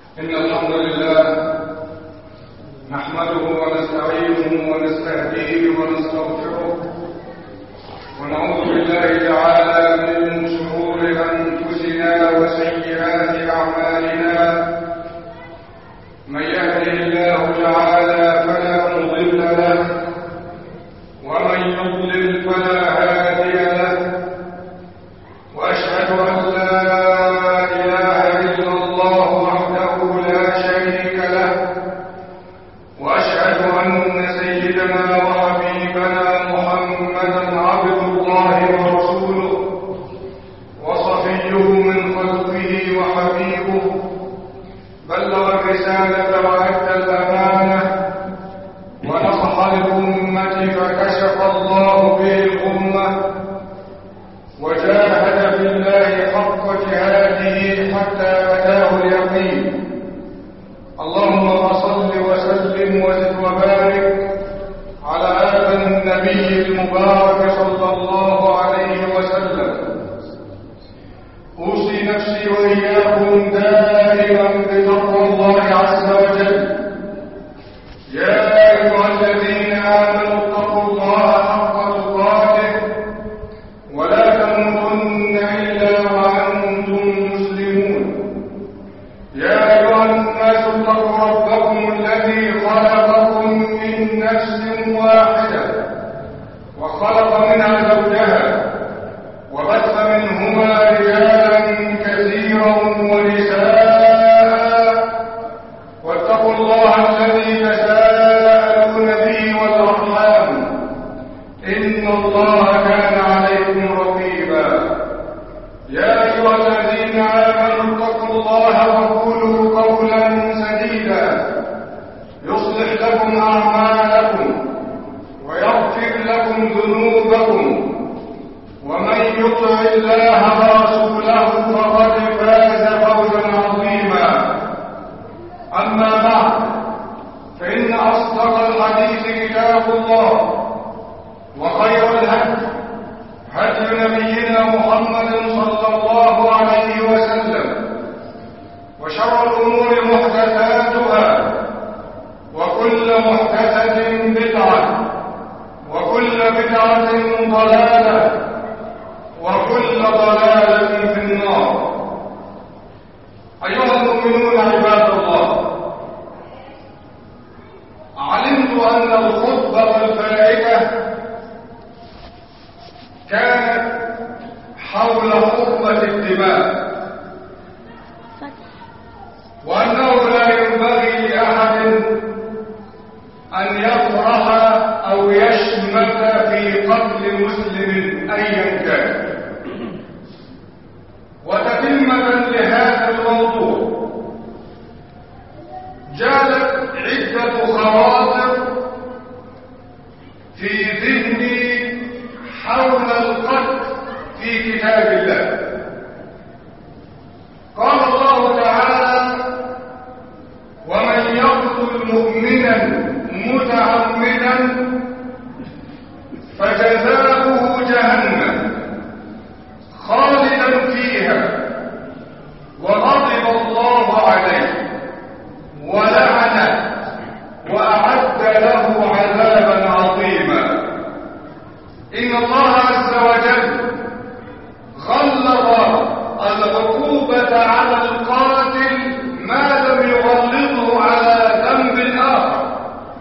إن الحمد لله نحمده ونستعينه ونستهديه ونستغفره ونعوذ بالله تعالى من شرور أنفسنا وسيئات أعمالنا من يهده الله تعالى فلا مضل له ومن يضلل فلا هادي له وأشهد أن لا إله إلا الله وحده لا شريك له وأشهد أن سيدنا وحبيبنا محمدا عبد الله ورسوله وصفيه من خلقه وحبيبه بلغ الرسالة وأدى الأمانة ونصح للأمة فكشف الله به الأمة وجاهد في الله حق جهاده حتى أتاه اليقين اللهم صل وسلم وزد وبارك على هذا النبي المبارك صلى الله عليه وسلم أوصي نفسي وإياكم دائما بتقوى الله عز وجل يا أيها الذين آمنوا اتقوا الله حق تقاته ولا تموتن إلا وأنتم مسلمون يا أيها الناس اتقوا ربكم الذي خلقكم من نفس واحدة وخلق منها زوجها وبث منهما رجالا كثيرا ونساء واتقوا الله الذي تساءلون به والأرحام إن الله كان عليكم رقيبا يا أيها الذين آمنوا اتقوا الله وقولوا قولا سديدا يصلح لكم أعمالكم ويغفر لكم ذنوبكم ومن يطع الله ورسوله فقد فاز فوزا عظيما أما بعد فإن أصدق الحديث كتاب الله وخير الهدي هدي نبينا محمد صلى الله عليه وسلم وشر الأمور محدثاتها وكل محدثة بدعة وكل بدعة ضلالة وكل ضلالة في النار أيها المؤمنون عباد الله علمت أن الخطبة الفائتة كانت حول حرمة الدماء وأنه لا ينبغي لأحد أن يفرح أو يشمت في قتل مسلم أيا كان وتتمة لهذا الموضوع جالت عدة خواطر في ذهني حول القتل في كتاب الله قال الله تعالى ومن يقتل مؤمنا متعمدا فجزاؤه جهنم خالدا فيها وغضب الله عليه ولعنه وأعد له عذابا عظيما إن الله عز وجل غلظ العقوبة على القاتل ما لم يغلظه على ذنب آخر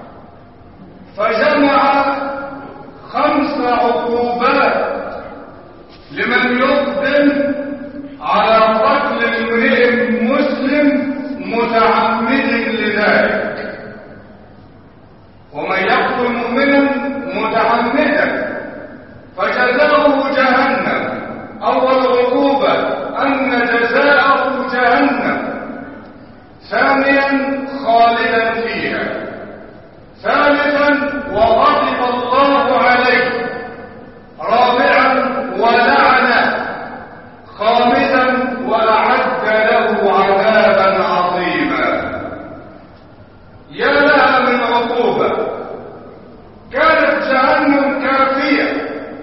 فجمع خمس عقوبات لمن يقدم على قتل امرئ مسلم متعمد لذلك ومن يقتل مؤمنا متعمدا فجزاؤه جهنم اول عقوبه ان جزاءه جهنم ثانيا خالدا فيها ثالثا وغضب الله عليه رابعا ولعنه خامسا واعد له عذابا عظيما يا لها من عقوبه كانت جهنم كافيه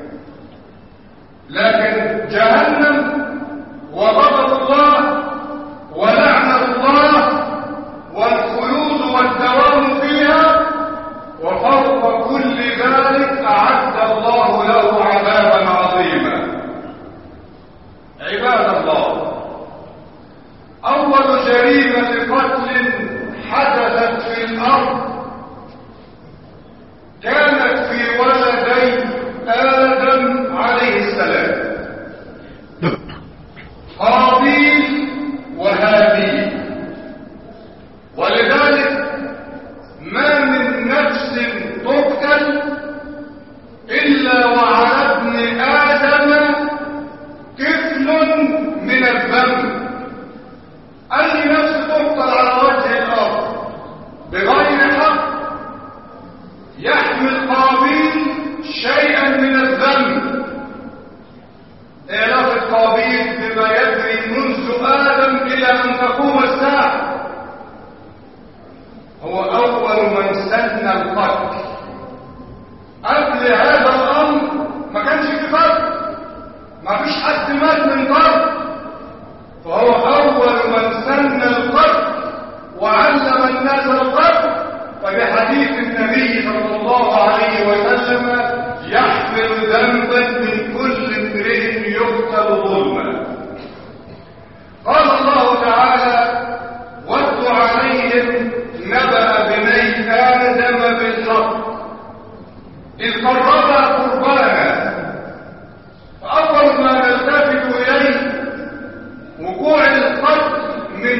لكن جهنم وغضب الله ولعنه الله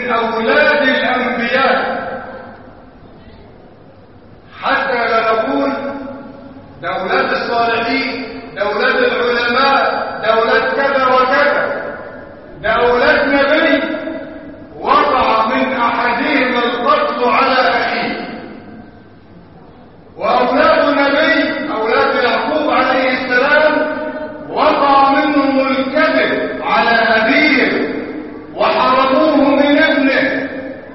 من أولاد الأنبياء حتى لا نقول ده أولاد الصالحين ده أولاد العلماء ده أولاد كذا وكذا ده أولاد نبي وقع من أحدهم القتل على أخيه وأولاد نبي أولاد يعقوب عليه السلام وقع منهم الكذب على أبيه وحرموه من ابنه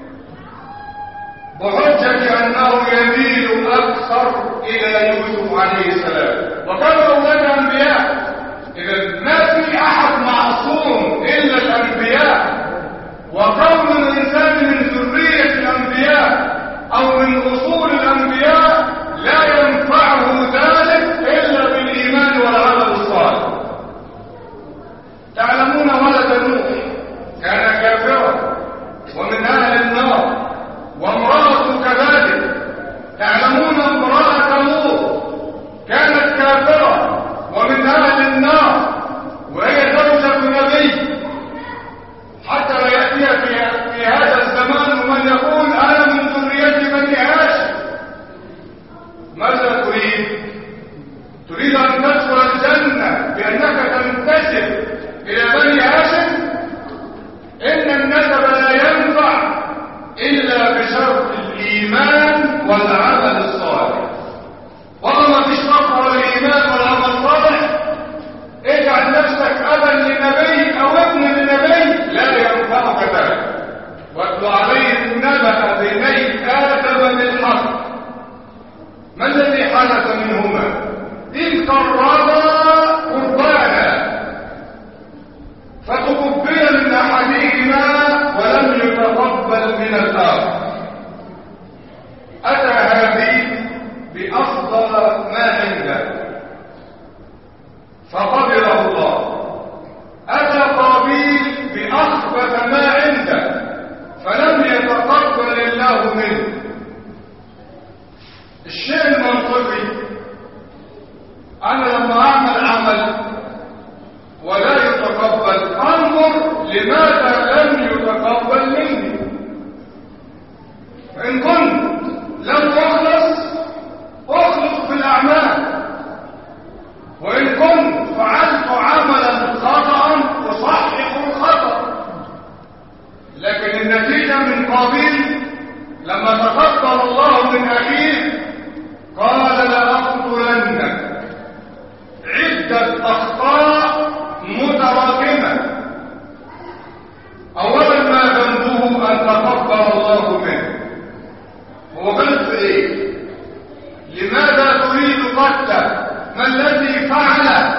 بحجة أنه يميل أكثر إلى يوسف عليه السلام وكانوا أولاد أنبياء إذا ما في أحد معصوم إلا الأنبياء وكون الإنسان من ذرية الأنبياء أو من أصول الأنبياء لا ينفعه ذلك إلا بالإيمان والعمل الصالح تعلمون ولد نوح كان كافرا ومن أهل النار وامرأته كذلك تعلمون امرأة لوط كانت كافرة ومن أهل النار وهي زوجة نبي حتى لا يأتي في, في هذا الزمان من يقول أنا من ذرية بني هاشم ماذا تريد؟ تريد أن تدخل الجنة بأنك تنتسب إلى بني هاشم إن النسب لا ينفع إلا بشرط الإيمان والعمل الصالح والله ما فيش فرق ولا الإيمان والعمل الصالح اجعل نفسك أبا لنبي أو ابن لنبي لا ينفعك ذلك واتل عليهم نبأ بني آدم بالحق ما الذي حدث منهما إذ قربا قربانا فتقبل من أحدهما ولم يتقبل من الآخر أتى هذه بأفضل ما عنده فقبله الله أتى قابيل بأخبث ما عنده فلم يتقبل الله منه الشيء المنطقي أنا لما أعمل عمل ولا يتقبل انظر لماذا لم يتقبل مني فان كنت لم اخلص اخلص في الاعمال وان كنت فعلت عملا خطا اصحح الخطا لكن النتيجه من قابيل لما تقبل الله من اخيه قال لاقتلنك عده اخطاء متراكمة أولا ما ذنبه أن تقبل الله منه هو غلط إيه لماذا تريد قتله ما الذي فعل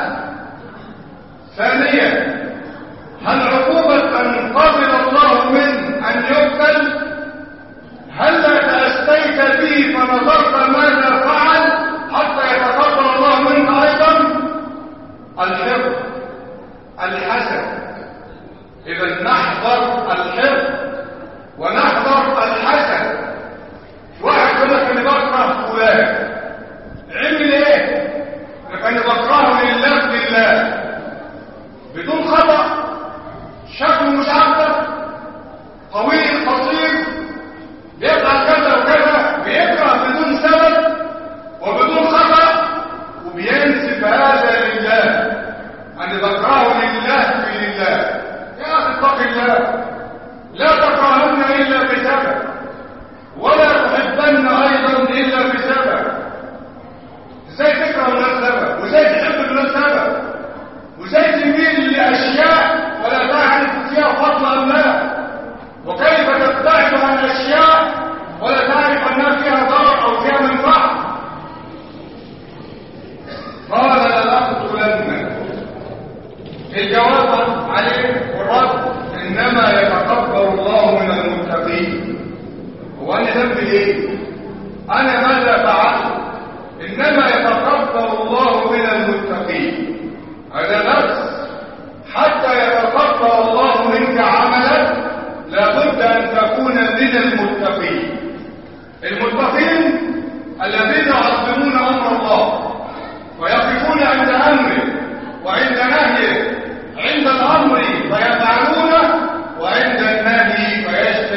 ثانيا هل عقوبة أن قبل الله منه أن يقتل هل لا تأستيت به فنظرت ماذا فعل حتى يتقبل الله منه أيضا الحفظ الحسن إذا نحضر الحفظ ونحضر الحسن واحد يقول لك أنا بكره فلان عمل إيه؟ لك أنا بكرهه لله لله بدون خطأ شكله مش عارفه طويل قصير بيفعل كذا وكذا بيكره بدون سبب وبدون خطأ وبينسب هذا لله أنا بكرهه لله في لله يا أخي اتق الله لا تكرهن إلا بسبب ولا تحبن أيضا إلا بسبب ازاي تكره من سبب وازاي تحب من سبب وازاي تميل لأشياء ولا تعرف فيها فضل أم لا وكيف تبتعد عن أشياء ولا تعرف أنها فيها ضرر أو فيها منفعة قال لأقتلنك الجواب عليه والرد انما يتقبل الله من المتقين هو انا ذنبي ايه انا ماذا فعلت انما يتقبل الله من المتقين هذا نفس حتى يتقبل الله منك عملا لابد ان تكون من المتقين المتقين الذين يعظمون امر الله ويقفون عند امره وعند نهيه عند الامر فيفعلونه وعند النهي فيجتنبونه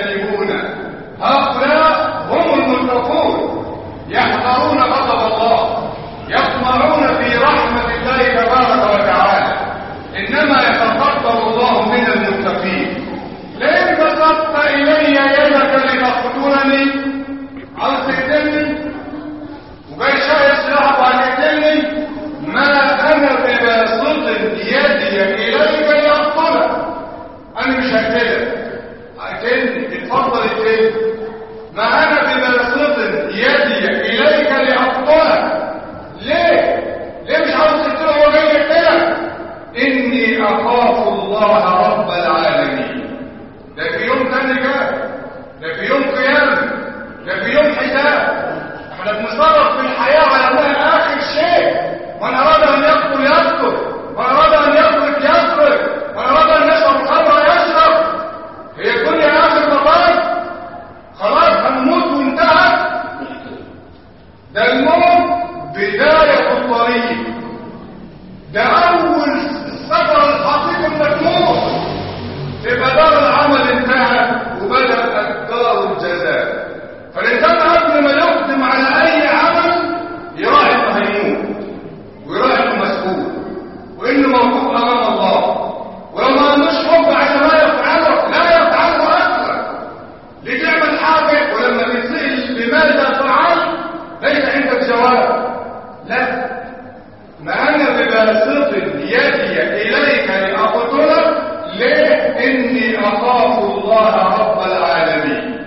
جاي تقتلني عاوز تقتلني وجاي شايل سلاحك وهتقتلني ما انا بباسط يدي اليك لاقتلك انا مش هقتلك هقتلني اتفضل اقتلني ما انا بباسط يدي اليك لاقتلك ليه ليه مش عاوز تقتله وهو جاي يقتلك اني اخاف الله رب العالمين ده في يوم تاني جاي ده في يوم قيامه ده في يوم حساب احنا بنتصرف في الحياه على انها اخر شيء من اراد ان يقتل يقتل من اراد ان يترك يترك من اراد ان يشرب الخمر يشرب هي الدنيا اخر مطاف خلاص هنموت وانتهت ده الموت بدايه الطريق ده اول السفر الحقيقي انك تموت تبقى دار العمل انتهى وبدأت دار الجزاء فالإنسان قبل ما يقدم على أي عمل يراعي إنه هيموت ويراعي إنه مسؤول وإنه موقوف أمام الله ولو ما عندوش حب عشان ما يفعله لا يفعله أصلا ليه تعمل حاجة ولما تتسأل بماذا فعل ليس عندك جواب لا ما أنا بباسط يدي إليك لأقتلك ليه إني أخاف الله رب العالمين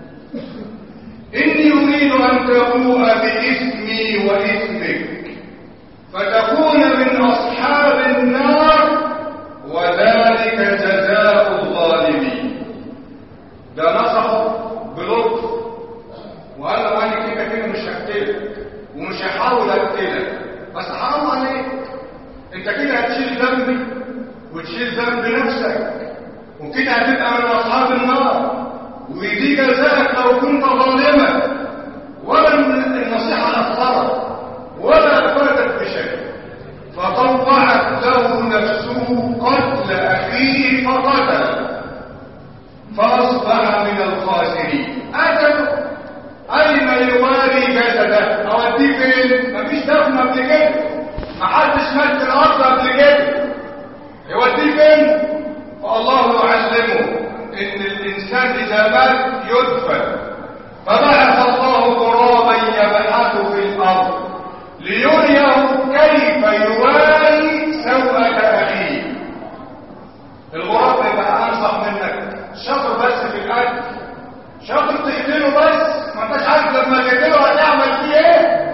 إني أريد أن تبوء باسمي واسمك فتكون من أصحاب النار وذلك جزاء الظالمين ده نصحه بلطف وقال له أنا كده كده مش هقتلك ومش هحاول أقتلك بس حرام عليك أنت كده هتشيل ذنبي وتشيل ذنب نفسك وكده هتبقى من أصحاب النار ودي جزاءك لو كنت ظالما ولا النصيحة أثرت ولا أفادت بشيء فطوعت له نفسه قتل أخيه فقتل فأصبح من الخاسرين أجل أين يواري جسده أوديه فين؟ مفيش دفن قبل كده محدش مات في الأرض قبل كده يوديه فين فالله يعلمه ان الانسان اذا مات يدفن فبعث الله غرابا يبحث في الارض ليريه كيف يواري سوءة اخيه الغراب يبقى انصح منك شاطر بس في الاكل شاطر تقتله بس ما انتش عارف لما تقتله هتعمل فيه ايه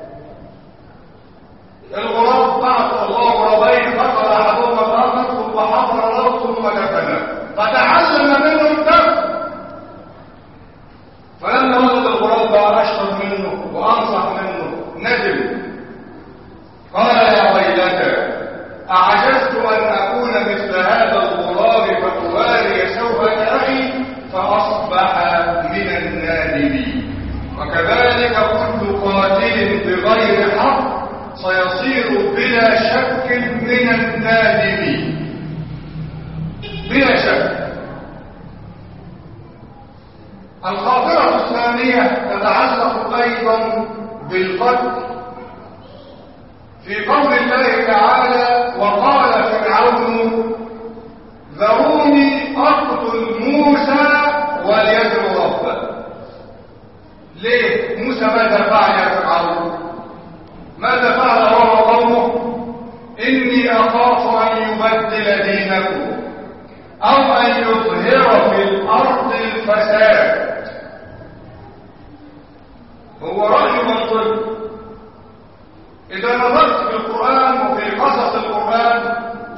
الغراب بعث الله غرابين فقد احدهما الاخر ثم حفر له ثم دفنه فتعلم منه الدفن فلما ولد الغراب بقى اشطر منه وانصح منه ندم قال يا ويلتى اعجزت ان اكون مثل هذا الغراب فاواري سوءة اخي فاصبح من النادمين وكذلك كل قاتل بغير حق سيصير بلا شك من النادمين بلا شك الخاطرة الثانية تتعلق أيضا بالقتل في قول الله تعالى وقال فرعون ذروني أقتل موسى وليدعو ربه ليه موسى ماذا فعل يا فرعون ماذا فعل هو وقومه إني أخاف أن يبدل دينكم أو أن يظهر في الأرض الفساد هو رأي منطق إذا نظرت في القرآن وفي قصص القرآن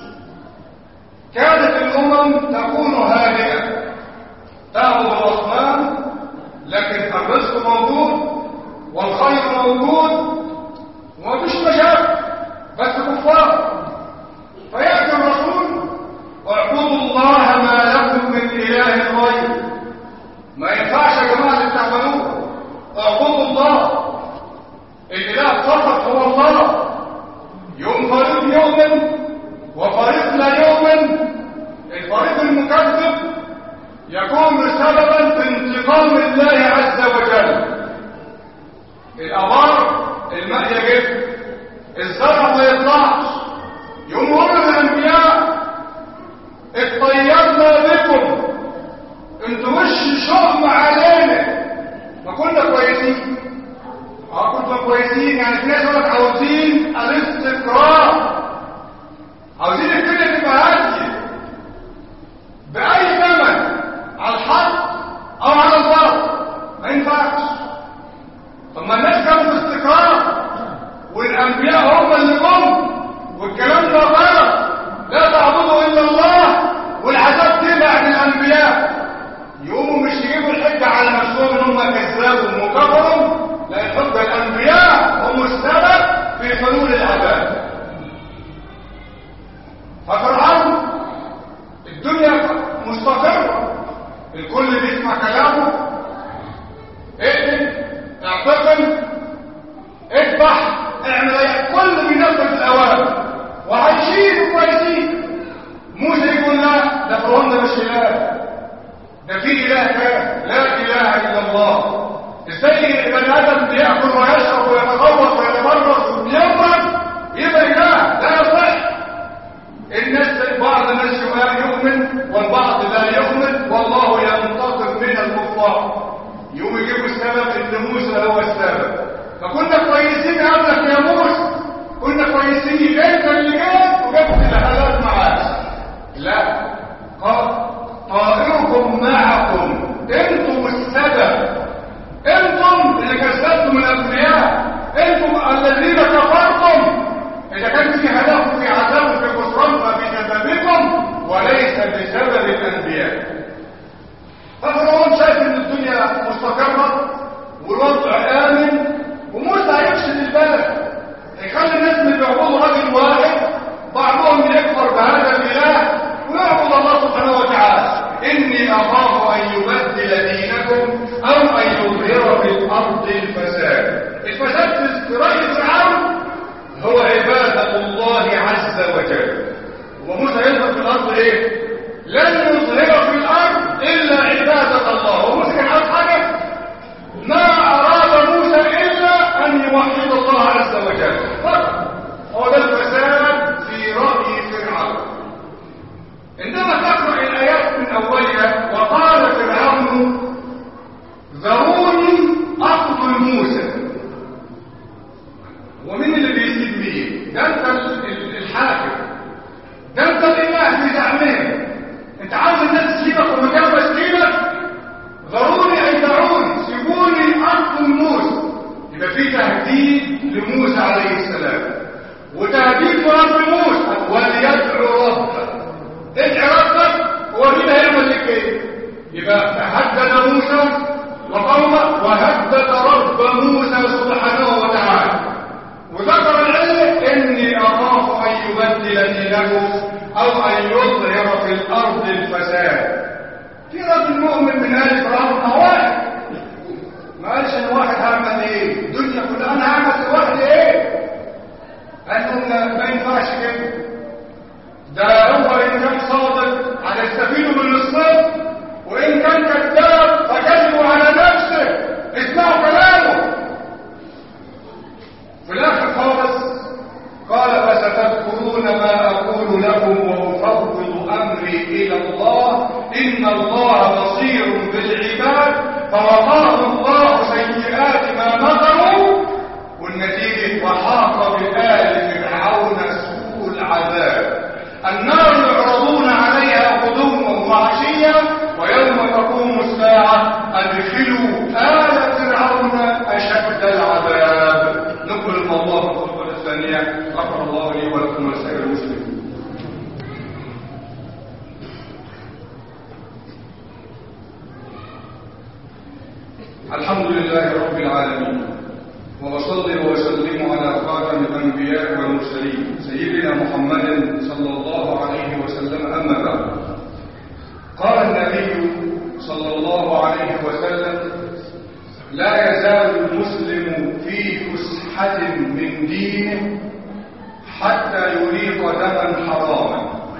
كانت الأمم تكون هادئة تعبد الأصنام لكن الرزق موجود والخير موجود ومفيش مشاكل بس كفار فيأتي الرسول واعبدوا الله ما لكم من إله غيره ما ينفعش يا جماعة اللي بتعملوه اعبدوا الله الإله فقط هو الله يوم فريق يؤمن وفريق لا يؤمن الفريق المكذب يكون سببا في انتقام الله عز وجل الأبار الماء يجب الزرع ما يطلعش يقول الأنبياء اطيرنا بكم انتوا وش شؤم علينا يعني ناس يقول لك عاوزين الاستقرار عاوزين الدنيا تبقى هاديه باي ثمن على الحق او على الباطل ما ينفعش طب ما الناس كانوا في استقرار والانبياء هم اللي جم والكلام ده غلط لا تعبدوا الا الله والعذاب تبع للانبياء يقوموا مش يجيبوا الحجه على نفسهم ان هم كذابوا وكفروا لا الحجه الانبياء هم السبب في حلول العذاب ففرعون الدنيا مستقره الكل بيسمع كلامه اقتل اعتقل اذبح اعمل ايه كل بينفذ الاوامر وعايشين كويسين موسى يقول لا ده فرعون ده مش اله ده في اله كان لا اله الا الله ازاي بني ادم بياكل ويشرب ويتغوط ويتبرز ويمرض يبقى اله لا يصح الناس بعض الناس يؤمن والبعض لا يؤمن والله ينتقم من الكفار يقوم يجيبوا السبب ان موسى هو السبب فكنا كويسين قبلك يا موسى كنا كويسين انت اللي جيت وجبت الهلاك معاك لا قال طائركم معكم انتم السبب انتم اللي كذبتم الانبياء انتم الذين كفرتم اذا كان في هلاك في عذاب في كفران فبسببكم وليس بسبب الانبياء ففرعون شايف ان الدنيا مستقره والوضع امن وموسى هيفسد البلد هيخلي الناس اللي بيعبدوا راجل واحد بعضهم يكفر بهذا الاله ويعبد الله سبحانه وتعالى اني اخاف ان يبدل دينكم او ان يظهر في الارض الفساد الفساد في راي فرعون هو عباده الله عز وجل وموسى يظهر في الارض ايه لن يظهر في الارض الا عباده الله وموسى كان عاوز حاجه ما اراد موسى الا ان يوحد الله عز وجل فقط هو ده الفساد في راي فرعون عندما تقرا الايات من اولها وقال فرعون ذروني اقتل موسى ومين اللي بيسيب مين ده انت الحاكم ده انت الاله في زعمهم انت عاوز الناس تسيبك ومكان تسيبك ضروري ان دعوني سيبوني اقتل موسى يبقى في تهديد لموسى عليه السلام وتهديد رب موسى وليدعو ربه ادعي ربك هو مين هيعمل لك ايه يبقى تهدد موسى وقومه وهدد رب موسى سبحانه وتعالى وذكر العلم اني اخاف ان يبدل دينكم او ان يظهر في الارض الفساد في رجل مؤمن من ال فرعون واحد ما قالش ان واحد هعمل ايه الدنيا كلها انا هعمل لوحدي ايه قال لهم ما ينفعش كده ده هو ان كان صادق هيستفيدوا من الصدق وان كان كذاب فكذبوا على نفسه اسمعوا كلامه في الاخر خالص قال فستذكرون ما اقول لكم وافوض امري الى الله ان الله بصير بالعباد فوقاه الله سيئات ما مكروا والنتيجه وحاق بآل فرعون سوء العذاب النار يعرضون عليها غدوا وعشيا ويوم تقوم الساعه ادخلوا آل فرعون اشد العذاب نقبل الله الخطبه الثانيه غفر الله لي ولكم ولسائر المسلمين الحمد لله رب العالمين وأصلي وأسلم على خاتم الأنبياء والمرسلين سيدنا محمد صلى الله عليه وسلم أما بعد قال النبي صلى الله عليه وسلم لا يزال المسلم في فسحة من دينه حتى يريق دما حراما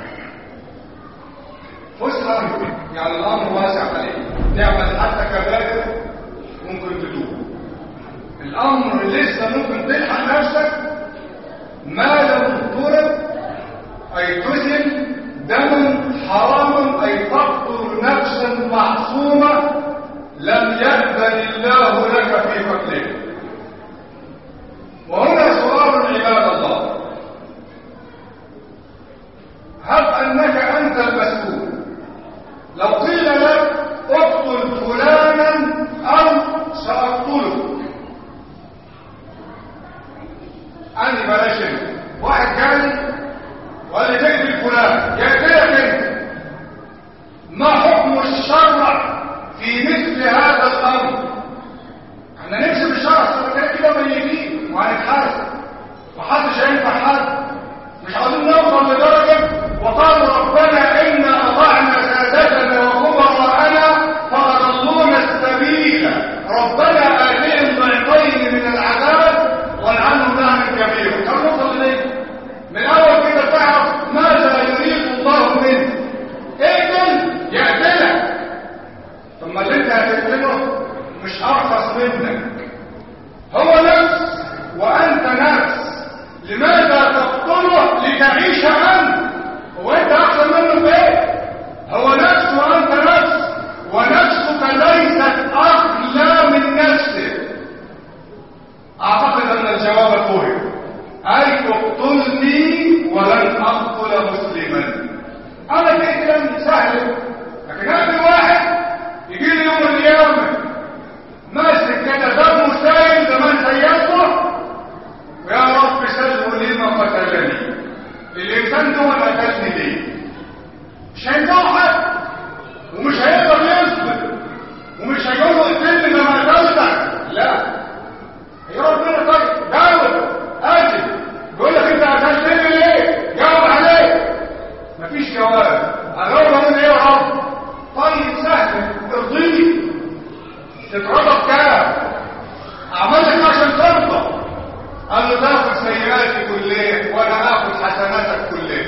فسحة يعني الأمر واسع عليه تعمل حتى كبائر ممكن تتوب الامر لسه ممكن تلحق نفسك ما لم تضرب اي تزن دما حراما اي تقتل نفسا معصومه لم يأذن الله لك في قتلها وهنا اما اللي انت هتقتله مش ارخص منك هو نفس وانت نفس لماذا تقتله لتعيش انت هو انت احسن منه في ايه هو نفس وانت نفس ونفسك ليست اغلى من نفسك اعتقد ان الجواب فهم اي اقتلني ولن اقتل مسلما انا كده كلام سهل لكن هذا واحد يجي لي يوم القيامه ماسك كده دمه سايل زمان سيئته ويا رب سلم لي ما قتلني الانسان ده ما قتلني ليه مش هينفعه حد ومش هيقدر يثبت ومش هيقول له اقتلني ده ما قتلتك لا يا ربنا طيب جاوب اجل بيقول لك انت قتلتني ليه جاوب عليه مفيش جواب اجاوب اقول ايه يا رب طيب سهل ارضيني تترضى بكام اعملك عشان ترضى قال له تاخذ سيئاتي كلها وانا اخذ حسناتك كلها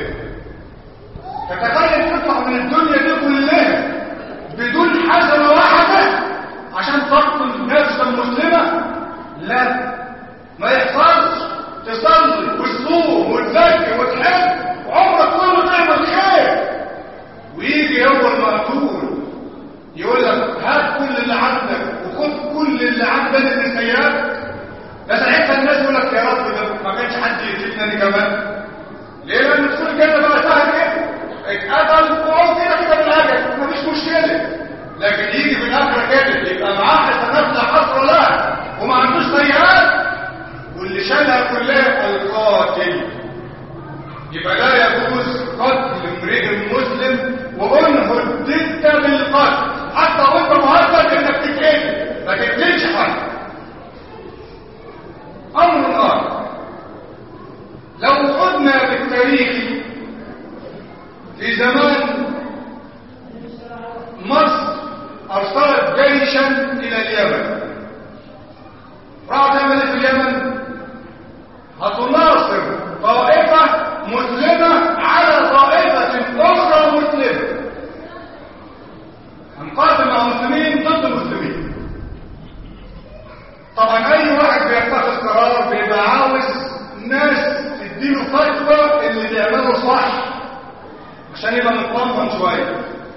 تتخيل تطلع من الدنيا دي كلها بدون حسنه واحده عشان تقتل نفسا مسلمه لا ما يحصلش تصلي وتصوم وتزكي وتحب وعمرك كله تعمل خير ويجي يوم المقتول يقول لك هات كل اللي عندك وخد كل اللي عندك من سيئات ده ساعتها الناس يقول لك يا رب ده ما كانش حد يقتلني كمان ليه لان الدخول كده بقى سهل كده اتقتل وهو كده كده بالاجل مفيش مشكله لكن يجي في الاخره كده يبقى معاه حسنات لا حصر لها وما عندوش سيئات واللي شالها كلها القاتل يبقى لا يجوز قتل امرئ مسلم وان هددت بالقتل حتى وانت مهدد انك تتقتل ما تقتلش حد امر اخر لو عدنا بالتاريخ في زمان مصر ارسلت جيشا الى اليمن راح تعمل ايه في اليمن هتناصر طائفه مسلمه على طائفه اخرى مسلمه هنقاتل مع مسلمين ضد مسلمين طبعا اي واحد بيتخذ قرار بيبقى عاوز ناس تديله فتوى اللي بيعمله صح عشان يبقى مطمن شويه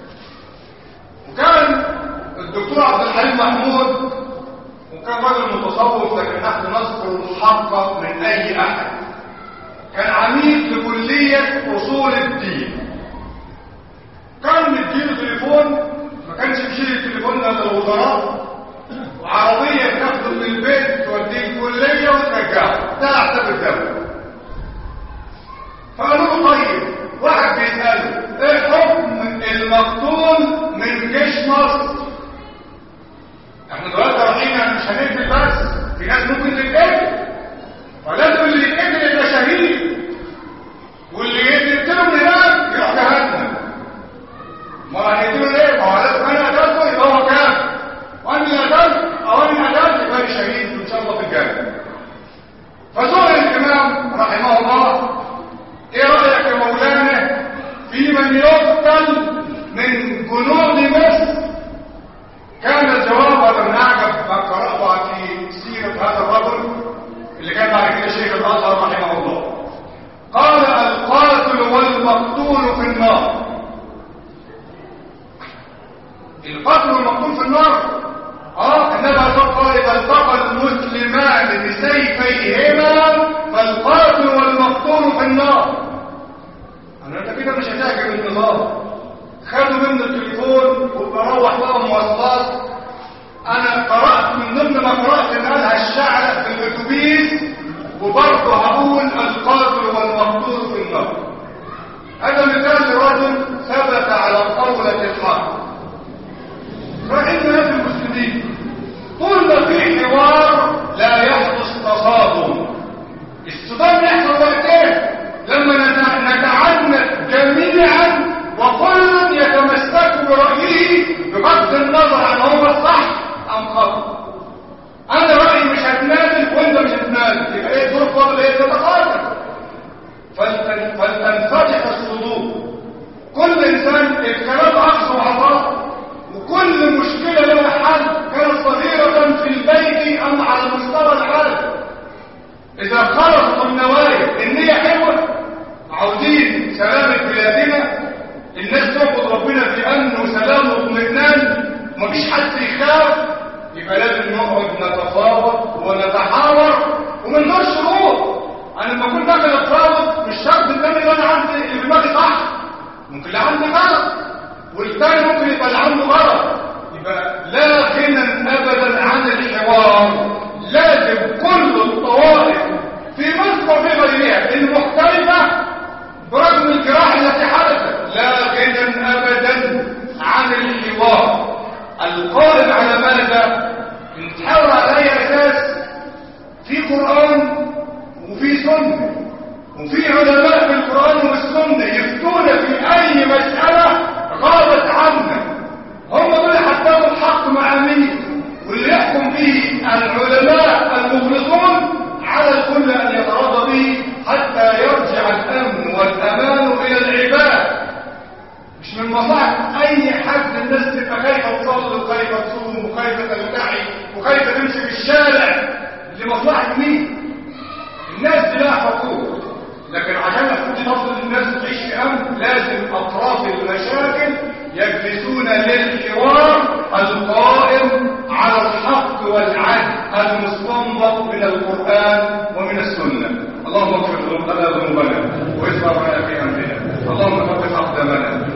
وكان الدكتور عبد الحليم محمود وكان راجل متصوف لكن نحن نذكر الحق من اي احد كان عميد لكليه اصول الدين كان مديله تليفون ما كانش بيشيل التليفون ده للوزراء وعربيه تاخده من البيت توديه الكليه وترجعه ده احسب الدوله فقالوا له طيب واحد بيساله ايه حكم المقتول من جيش مصر احنا دلوقتي رايحين يعني مش هنقتل بس في ناس ممكن تتقتل فلازم اللي يتقتل يبقى شهيد واللي يقتله من هناك يروح جهنم ما هنقتله ليه؟ ما هو لازم انا قتلته يبقى هو كام؟ واني قتلت او اني قتلت يبقى أنا شهيد ان شاء الله في الجنه فسئل الامام رحمه الله ايه رايك يا مولانا في من يقتل من جنود مصر كان الجواب هذا من اعجب ما قراته في سيره هذا الرجل اللي كان بعد كده شيخ الازهر رحمه الله قال القاتل والمقتول في النار القتل والمقتول في النار اه النبي عليه الصلاه والسلام اذا التقى المسلمان بسيفيهما فالقاتل والمقتول في النار انا انت كده مش هتعجب النظام خدوا منه التليفون وبروح بقى مواصلات انا قرات من ضمن ما قرات ان قالها الشعر في الاتوبيس وبرضه هقول القاتل والمقتول في النار هذا مثال لرجل ثبت على قولة الحق فإن ناس المسلمين طول ما في حوار لا يحدث تصادم الصدام يحصل وقتين لما نتعنت جميعا وكل يتمسك برأيه بغض النظر عن هو الصح أم خطأ أنا رأيي مش هتنازل وأنت مش هتنازل يبقى إيه دور فضل إيه تتقاتل فلتن... فلتنفتح الصدور كل إنسان الكلام أقصى وعطاء وكل مشكلة ومفيش حد يخاف يبقى لازم نقعد نتفاوض ونتحاور ومن غير شروط انا لما كنت داخل اتفاوض مش شرط الثاني اللي انا عندي اللي دماغي صح ممكن اللي عندي غلط والثاني ممكن يبقى اللي عنده غلط يبقى لا غنى ابدا عن الحوار لازم كل الطوائف في مصر وفي غيرها المختلفه برغم الجراح التي حدثت لا غنى ابدا عن الحوار القائم على ماذا نتحاور على اي اساس في قران وفي سنه وفي علماء في القران والسنه يفتون في اي مساله غابت عنا هم دول حكموا الحق مع مين واللي يحكم به العلماء المخلصون على الكل ان يتراضى به حتى يرجع الامن والامان الى العباد مش من مصلحة أي حد الناس تبقى خايفة تصلي وخايفة تصوم وخايفة تلتحي وخايفة تمشي في الشارع لمصلحة مين؟ الناس دي لها حقوق لكن عشان حقوق تصل الناس تعيش في أمن لازم أطراف المشاكل يجلسون للحوار القائم على الحق والعدل المستنبط من القرآن ومن السنة اللهم اغفر لنا ذنوبنا واسمع لنا في أمرنا اللهم ثبت أقدامنا